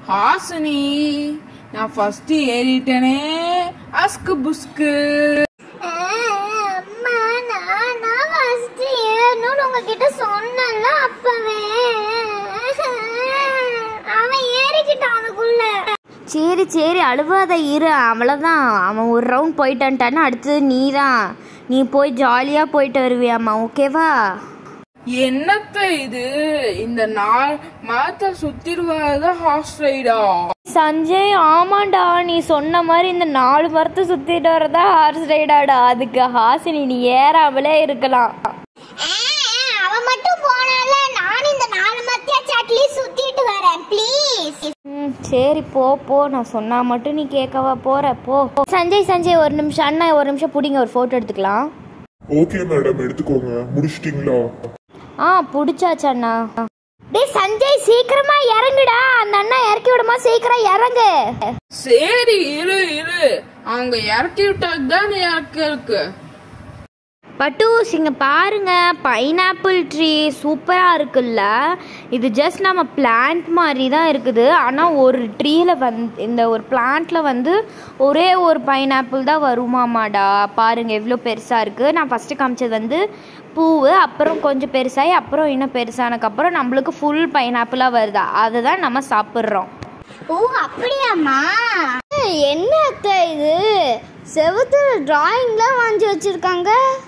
ஹாசினி நான் ஃபர்ஸ்ட் ஏறிட்டேனே அஸ்கு புஸ்கு அம்மா நான் நான் ஃபர்ஸ்ட் ஏறணும்னு உங்ககிட்ட சொன்னேன்ல அப்பவே அவன் ஏறிக்கிட்டான் அதுக்குள்ள சரி சரி அழுவாத இரு அவ்வளோதான் அவன் ஒரு ரவுண்ட் போயிட்டான்ட்டான்னா அடுத்தது நீ தான் நீ போய் ஜாலியாக போயிட்டு வருவியாம்மா ஓகேவா என்னத்த இது இந்த நாள் மரத்தை சுத்திடுவாத ஹார்ஸ் ரைடா சஞ்சய் ஆமாண்டா நீ சொன்ன மாதிரி இந்த நாலு மரத்தை சுற்றிட்டு வரதா ஹார்ஸ் ரைடாடா அதுக்கு ஹாசினி நீ ஏறாமலே இருக்கலாம் ஆ, அவன் மட்டும் போனால நான் இந்த நாலு மத்தியாச்சும் அட்லீஸ்ட் சுத்திட்டு வரேன் ப்ளீஸ் ம் சரி போ போ நான் சொன்னா மட்டும் நீ கேட்கவா போற போ சஞ்சய் சஞ்சய் ஒரு நிமிஷம் அண்ணா ஒரு நிமிஷம் பிடிங்க ஒரு ஃபோட்டோ எடுத்துக்கலாம் ஓகே மேடம் எடுத்துக்கோங்க முடிச்சிட்டிங்களா ஆ பிடிச்சாச்சு அண்ணா டேய் சஞ்சய் சீக்கிரமா இறங்குடா அந்த அண்ணா இறக்கி விடுமா சீக்கிரம் இறங்கு சரி இரு இரு அவங்க இறக்கி விட்டாக்கு தான் இறக்க இருக்கு பட்டூஸ் இங்க பாருங்க பைனாப்பிள் ட்ரீ சூப்பராக இருக்குல்ல இது ஜஸ்ட் நம்ம பிளான்ட் மாதிரி தான் இருக்குது ஆனால் ஒரு ட்ரீயில் வந்து இந்த ஒரு பிளான்ட்ல வந்து ஒரே ஒரு பைனாப்பிள் தான் வருமாமாடா பாருங்க எவ்வளோ பெருசாக இருக்குது நான் ஃபஸ்ட்டு காமிச்சது வந்து பூவு அப்புறம் கொஞ்சம் பெருசாகி அப்புறம் இன்னும் பெருசானதுக்கப்புறம் நம்மளுக்கு ஃபுல் பைனாப்பிளாக வருதா அதை தான் நம்ம சாப்பிட்றோம் ஓ அப்படியாம்மா என்ன அத்தை இது செவுத்துல டிராயிங்லாம் வாங்கி வச்சிருக்காங்க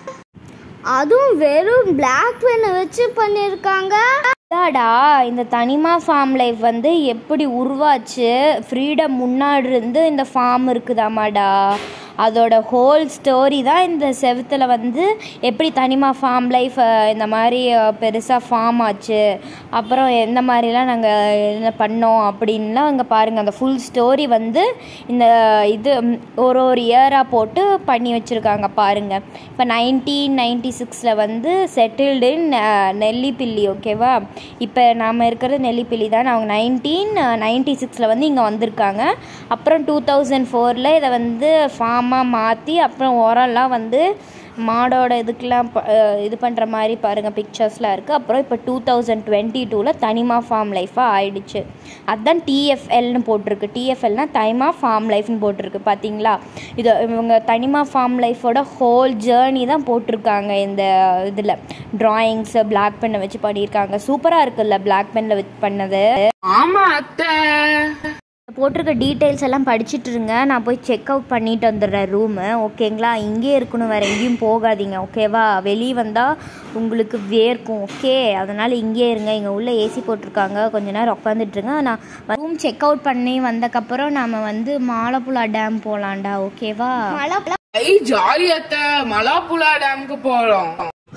அதுவும் வெறும் பிளாக் பென்னை வச்சு பண்ணியிருக்காங்க அதாடா இந்த தனிமா ஃபார்ம் லைஃப் வந்து எப்படி உருவாச்சு ஃப்ரீடம் முன்னாடி இருந்து இந்த ஃபார்ம் இருக்குதாமாடா அதோட ஹோல் ஸ்டோரி தான் இந்த செவுத்தில் வந்து எப்படி தனிமா ஃபார்ம் லைஃப் இந்த மாதிரி பெருசாக ஃபார்ம் ஆச்சு அப்புறம் எந்த மாதிரிலாம் நாங்கள் என்ன பண்ணோம் அப்படின்லாம் இங்கே பாருங்கள் அந்த ஃபுல் ஸ்டோரி வந்து இந்த இது ம், ஒரு ஒரு இயராக போட்டு பண்ணி வச்சுருக்காங்க பாருங்கள் இப்போ நைன்டீன் நைன்டி சிக்ஸில் வந்து செட்டில்டு இன் நெல்லிப்பிள்ளி ஓகேவா இப்போ நாம் இருக்கிறது நெல்லிப்பிள்ளி தான் அவங்க நைன்டீன் நைன்டி சிக்ஸில் வந்து இங்கே வந்திருக்காங்க அப்புறம் டூ தௌசண்ட் ஃபோரில் இதை வந்து ஃபார்மாக மாற்றி அப்புறம் உரம்லாம் வந்து மாடோட இதுக்கெலாம் ப- அஹ் இது பண்ணுற மாதிரி பாருங்கள் பிக்சர்ஸ்லாம் இருக்குது அப்புறம் இப்போ டூ தௌசண்ட் டுவெண்ட்டி டூவில் தனிமா ஃபார்ம் லைஃபாக ஆயிடுச்சு அதுதான் டிஎஃப்எல்னு போட்டிருக்கு டிஎஃப்எல்னால் தைமா ஃபார்ம் லைஃப்னு போட்டிருக்கு பார்த்தீங்களா இது இவங்க தனிமா ஃபார்ம் லைஃபோட ஹோல் ஜேர்னி தான் போட்டிருக்காங்க இந்த இதில் ட்ராயிங்ஸு பிளாக் பென்னை வச்சு பண்ணியிருக்காங்க சூப்பராக இருக்குல்ல பிளாக் பென்னில் வச்சு பண்ணது ஆமா அத்தை போட்டிருக்க டீட்டெயில்ஸ் எல்லாம் படிச்சுட்டு இருங்க நான் போய் செக் அவுட் பண்ணிட்டு வந்துடுறேன் ரூமு ஓகேங்களா இங்கேயே இருக்கணும் வேறு எங்கேயும் போகாதீங்க ஓகேவா வெளியே வந்தால் உங்களுக்கு வேர்க்கும் ஓகே அதனால் இங்கேயே இருங்க இங்கே உள்ள ஏசி போட்டிருக்காங்க கொஞ்ச நேரம் உட்காந்துட்ருங்க நான் ரூம் செக் அவுட் பண்ணி வந்தக்கப்புறம் நம்ம வந்து மாலப்புழா டேம் போகலான்டா ஓகேவா ஐ ஜாலி அத்தை மலாப்புலா டேமுக்கு போறோம்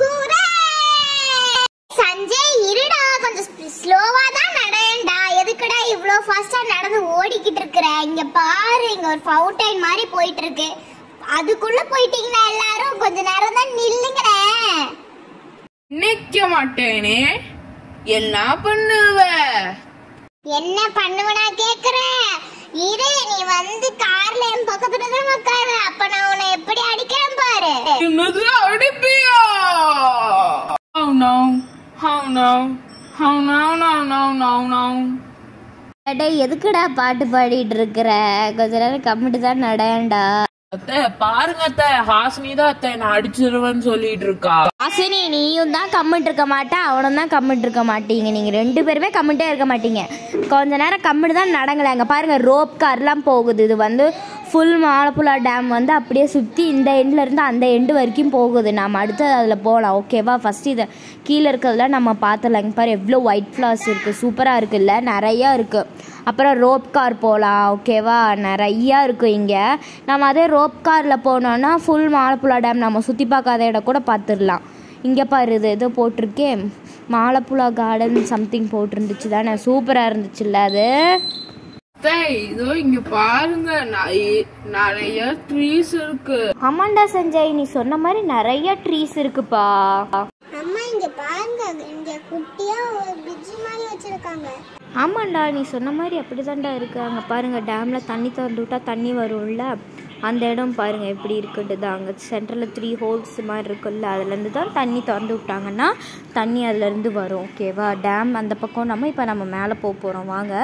சஞ்சய் இருடா கொஞ்சம் ஸ்லோவா தான் நடேன்டா எதுக்குடா இவ்ளோ ஃபாஸ்டா நடந்து ஓடிக்கிட்டு இருக்கிற இங்க பாரு இங்க ஒரு ஃபவுண்டைன் மாதிரி போயிட்டு இருக்கு அதுக்குள்ள போயிட்டீங்கன்னா எல்லாரும் கொஞ்ச நேரம் தான் நில்லுங்களேன் நிக்க மாட்டேனே என்ன பண்ணுவ என்ன பண்ணுவனா கேக்குற இரு நீ வந்து கார்ல என் பக்கத்துல தான் உட்காரு அப்ப நான் உன்னை எப்படி அடிக்கிறேன் பாரு என்னது அடிப்பியா Oh no. Oh no. Oh no no no no no. டேய் எதுக்குடா பாட்டு பாடிட்டு இருக்கிற கொஞ்ச நேரம் கம்மிட்டு தான் நடேன்டா அத்தை பாருங்க அத்தை ஹாசினி தான் அத்தை நான் அடிச்சிருவேன்னு சொல்லிட்டு இருக்கா அசினி நீயும் தான் கம்மிட்டு இருக்க மாட்டா அவனும் தான் கம்மிட்டு இருக்க மாட்டீங்க நீங்கள் ரெண்டு பேருமே கம்மிட்டே இருக்க மாட்டீங்க கொஞ்ச நேரம் கம்மிட்டு தான் நடங்கலை அங்கே பாருங்கள் ரோப் கார்லாம் போகுது இது வந்து ஃபுல் மாலப்புழா டேம் வந்து அப்படியே சுற்றி இந்த எண்ட்ல இருந்து அந்த எண்டு வரைக்கும் போகுது நாம் அடுத்து அதில் போகலாம் ஓகேவா ஃபஸ்ட்டு இதை கீழே இருக்கிறதுலாம் நம்ம பார்த்துலாம் இங்கே பாரு எவ்வளோ ஒயிட் ஃப்ளவர்ஸ் இருக்குது சூப்பராக இருக்குல்ல நிறையா இருக்குது அப்புறம் ரோப் கார் போகலாம் ஓகேவா நிறையா இருக்கும் இங்கே நம்ம அதே ரோப் காரில் போனோன்னா ஃபுல் மாலப்புழா டேம் நம்ம சுற்றி பார்க்காத இடம் கூட பார்த்துடலாம் இங்கே பாரு இது ஏதோ போட்டிருக்கே மாலப்புழா கார்டன் சம்திங் போட்டிருந்துச்சு தானே சூப்பராக இருந்துச்சுல்ல அது அத்தை இதோ இங்க பாருங்க நிறைய- நிறைய ட்ரீஸ் இருக்கு ஆமாண்டா சஞ்சய் நீ சொன்ன மாதிரி நிறைய ட்ரீஸ் இருக்குப்பா அம்மா இங்க பாருங்க இங்க குட்டியா ஒரு பிரிட்ஜ் மாதிரி வச்சிருக்காங்க ஆமாண்டா நீ சொன்ன மாதிரி அப்படி தான்டா இருக்கு அங்கே பாருங்கள் டேமில் தண்ணி திறந்து விட்டா தண்ணி வரும்ல அந்த இடம் பாருங்கள் எப்படி இருக்குன்ட்டு தான் அங்கே சென்டரில் த்ரீ ஹோல்ஸ் மாதிரி இருக்குல்ல அதுலேருந்து தான் தண்ணி திறந்து விட்டாங்கன்னா தண்ணி அதுலேருந்து வரும் ஓகேவா டேம் அந்த பக்கம் நம்ம இப்போ நம்ம மேலே போக போகிறோம் வாங்க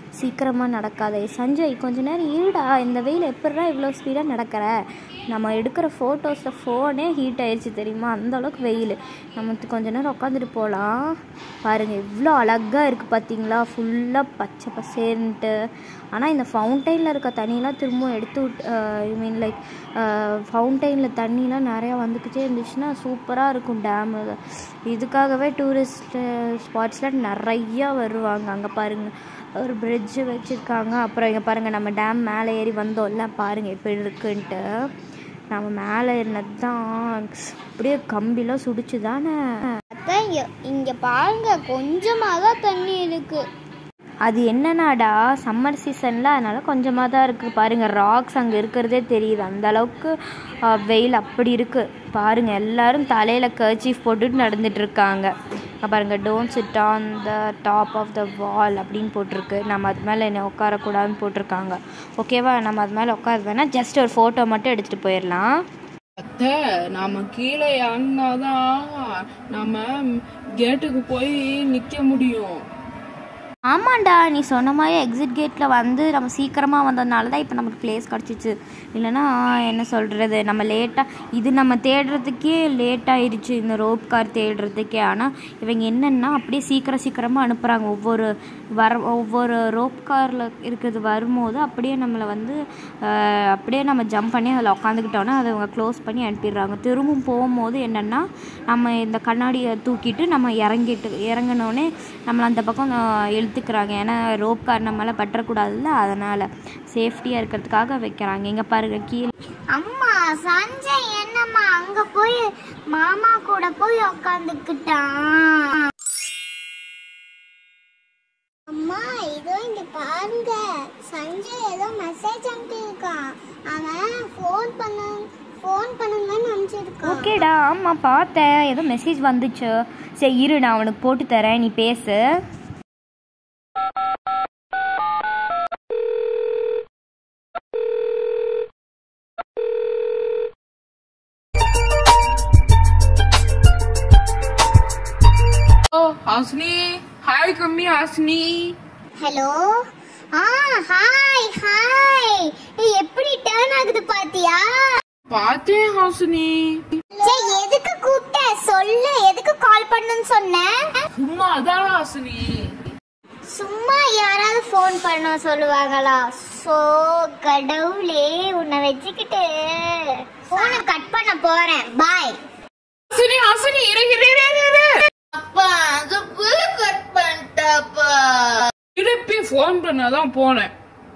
சீக்கிரமாக நடக்காதே சஞ்சய் கொஞ்ச நேரம் இருடா இந்த வெயில் எப்படிடா இவ்வளோ ஸ்பீடாக நடக்கிற நம்ம எடுக்கிற ஃபோட்டோஸில் ஃபோனே ஹீட் ஆயிடுச்சு தெரியுமா அந்த அளவுக்கு வெயில் நம்ம கொஞ்ச நேரம் உட்காந்துட்டு போகலாம் பாருங்கள் இவ்வளோ அழகாக இருக்குது பார்த்தீங்களா ஃபுல்லாக பச்சை பசேன்ட்டு ஆனால் இந்த ஃபவுண்டைனில் இருக்க தண்ணியெலாம் திரும்பவும் எடுத்து விட்டு ஐ மீன் லைக் ஃபவுண்டைனில் தண்ணிலாம் நிறையா வந்துக்கிட்டே இருந்துச்சுன்னா சூப்பராக இருக்கும் டேமு இதுக்காகவே டூரிஸ்ட் ஸ்பாட்ஸில் நிறையா வருவாங்க அங்கே பாருங்கள் ஒரு பிரிட்ஜு வச்சுருக்காங்க அப்புறம் இங்கே பாருங்கள் நம்ம டேம் மேலே ஏறி வந்தோம்ல பாருங்கள் எப்படி இருக்குன்ட்டு நம்ம மேலே ஏறினது தான் அப்படியே கம்பிலாம் சுடிச்சு தானே அத்தை இங்க இங்க பாருங்க கொஞ்சமாக தான் தண்ணி இருக்கு அது என்னன்னாடா சம்மர் சீசனில் அதனால் கொஞ்சமாக தான் இருக்குது பாருங்கள் ராக்ஸ் அங்கே இருக்கிறதே தெரியுது அந்த அளவுக்கு அஹ், வெயில் அப்படி இருக்குது பாருங்கள் எல்லாரும் தலையில் கர்ச்சீஃப் போட்டுட்டு நடந்துட்டு இருக்காங்க அங்க பாருங்க don't sit on the top of the wall அப்படின்னு போட்டிருக்கு நம்ம அது மேலே என்ன உட்காரக்கூடாதுன்னு போட்டிருக்காங்க ஓகேவா நம்ம அது மேலே உட்கார வேணால் ஜஸ்ட் ஒரு ஃபோட்டோ மட்டும் எடுத்துகிட்டு போயிடலாம் அத்தை நாம கீழே இறங்கினாதான் நம்ம கேட்டுக்கு போய் நிக்க முடியும் ஆமாண்டா நீ சொன்ன மாதிரி எக்ஸிட் கேட்டில் வந்து நம்ம சீக்கிரமாக வந்ததுனால தான் இப்போ நமக்கு பிளேஸ் கிடச்சிச்சு இல்லைன்னா என்ன சொல்கிறது நம்ம லேட்டாக இது நம்ம தேடுறதுக்கே லேட் ஆயிடுச்சு இந்த ரோப் கார் தேடுறதுக்கே ஆனால் இவங்க என்னென்னா அப்படியே சீக்கிரம் சீக்கிரமாக அனுப்புகிறாங்க ஒவ்வொரு வர ஒவ்வொரு ரோப் காரில் இருக்கிறது வரும்போது அப்படியே நம்மளை வந்து அஹ், அப்படியே நம்ம ஜம்ப் பண்ணி அதில் உட்காந்துக்கிட்டோன்னா அதை அவங்க க்ளோஸ் பண்ணி அனுப்பிடுறாங்க திரும்பவும் போகும்போது என்னென்னா நம்ம இந்த கண்ணாடியை தூக்கிட்டு நம்ம இறங்கிட்டு இறங்கினோடனே நம்மளை அந்த பக்கம் அஹ், இழுத்துக்கிறாங்க ஏன்னா ரோப் கார் நம்மளால் பற்றக்கூடாதுல்ல அதனால் சேஃப்டியாக இருக்கிறதுக்காக வைக்கிறாங்க இங்கே பாருங்க கீழே அம்மா சஞ்சய் என்னம்மா அங்க போய் மாமா கூட போய் உக்காந்துக்கிட்டான் அம்மா இதோ இங்க பாருங்க சஞ்சய் ஏதோ மெசேஜ் அனுப்பியிருக்கான் அவன் ஃபோன் பண்ண ஃபோன் பண்ணுங்கன்னு அனுப்பிச்சிருக்கான் ஓகேடா ஆமாம் பார்த்தேன் ஏதோ மெசேஜ் வந்துச்சு சரி இரு நான் அவனுக்கு போட்டு தரேன் நீ பேசு ஓ ஹாஸ்னி ஹாய் கம்மி ஹாஸ்னி ஹலோ ஆ ஹாய் ஹாய் ஏய், எப்படி டர்ன் ஆகுது பாத்தியா பார்த்தேன் ஹாஸ்னி சரி எதுக்கு கூப்பிட்ட சொல்லு எதுக்கு கால் பண்ணுன்னு சொன்ன சும்மா அதான் ஹாஸ்னி சும்மா யாராவது ஃபோன் பண்ண சொல்லுவாங்களா சோ கடவுளே உன்னை வச்சுக்கிட்டு போனை கட் பண்ண போறேன் பாய் ஹாசினி ஹாசினி இரு இரு இரு இரு, இரு அப்பா அது கட் பண்ணிட்டப்பா திருப்பி ஃபோன் பண்ணாதான் போனேன்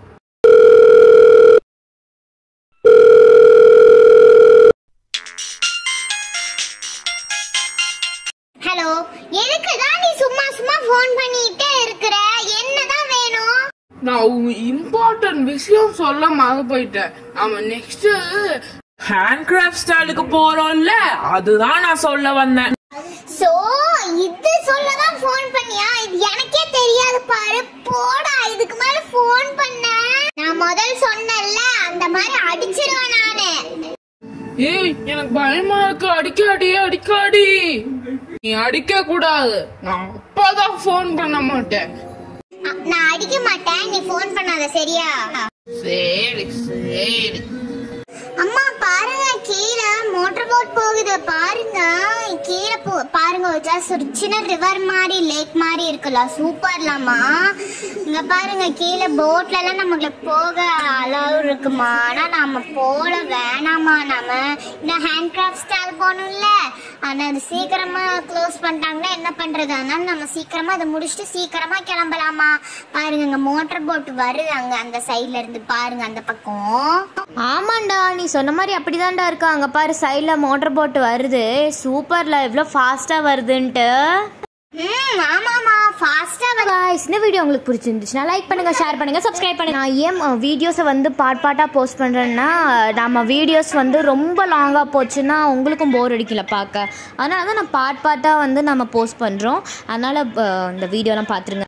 ஹலோ எதுக்கு தான் நீ சும்மா சும்மா ஃபோன் பண்ணிட்டே இருக்கிற என்னதான் வேணும் நான் உங்க இம்பார்ட்டன்ட் விஷயம் சொல்ல மறந்து போயிட்டேன் நாம நெக்ஸ்ட் ஹேண்ட் கிராஃப்ட் ஸ்டைலுக்கு போறோம்ல அதுதான் நான் சொல்ல வந்தேன் சோ இது சொல்லதான் ஃபோன் பண்ணியா இது எனக்கே தெரியாது பாரு போடா இதுக்கு மேல ஃபோன் பண்ண நான் முதல் சொன்னேன்ல அந்த மாதிரி அடிச்சிருவேன் நானு ஏய் எனக்கு பயமா இருக்கு அடிக்காடி அடிக்காடி நீ அடிக்க கூடாது நான் அப்பதான் ஃபோன் பண்ண மாட்டேன் அ- நான் அடிக்க மாட்டேன் நீ ஃபோன் பண்ணாத சரியா சரி சரி அம்மா பாருங்க கீழே மோட்டர் போட் போகுது பாருங்க கீழே போ பாருங்க ஜஸ்ட் ஒரு சின்ன ரிவர் மாதிரி லேக் மாதிரி இருக்குல்ல சூப்பர்லாமா இங்க பாருங்க கீழே போட்ல எல்லாம் நமக்கு போக அளவு இருக்குமா ஆனா நாம போல வேணாமா நாம இன்னும் ஹேண்ட் கிராஃப்ட் ஸ்டால் போகணும்ல ஆனா அது சீக்கிரமா க்ளோஸ் பண்ணிட்டாங்கன்னா என்ன பண்றது அதனால நம்ம சீக்கிரமா அதை முடிச்சுட்டு சீக்கிரமா கிளம்பலாமா பாருங்க இங்க மோட்டர் போட் வருது அங்க அந்த சைடுல இருந்து பாருங்க அந்த பக்கம் ஆமாண்டா நீ சொன்ன மாதிரி அப்படிதான்டா இருக்கா அங்கே பாரு சைடில் மோட்டர் போட்டு வருது சூப்பர்ல எவ்வளோ ஃபாஸ்ட்டாக வருதுன்ட்டு ம் ஆமாமா ஃபாஸ்டா guys இந்த வீடியோ உங்களுக்கு பிடிச்சிருந்துச்சுன்னா லைக் பண்ணுங்க ஷேர் பண்ணுங்க சப்ஸ்கிரைப் பண்ணுங்க நான் ஏன் வீடியோஸை வந்து பார்ட் பார்ட்டாக போஸ்ட் பண்ணுறேன்னா நம்ம வீடியோஸ் வந்து ரொம்ப லாங்காக போச்சுன்னா உங்களுக்கும் போர் அடிக்கல பார்க்க அதனால தான் நான் பார்ட் பார்ட்டாக வந்து நம்ம போஸ்ட் பண்ணுறோம் அதனால் இந்த வீடியோலாம் பார்த்துருங்க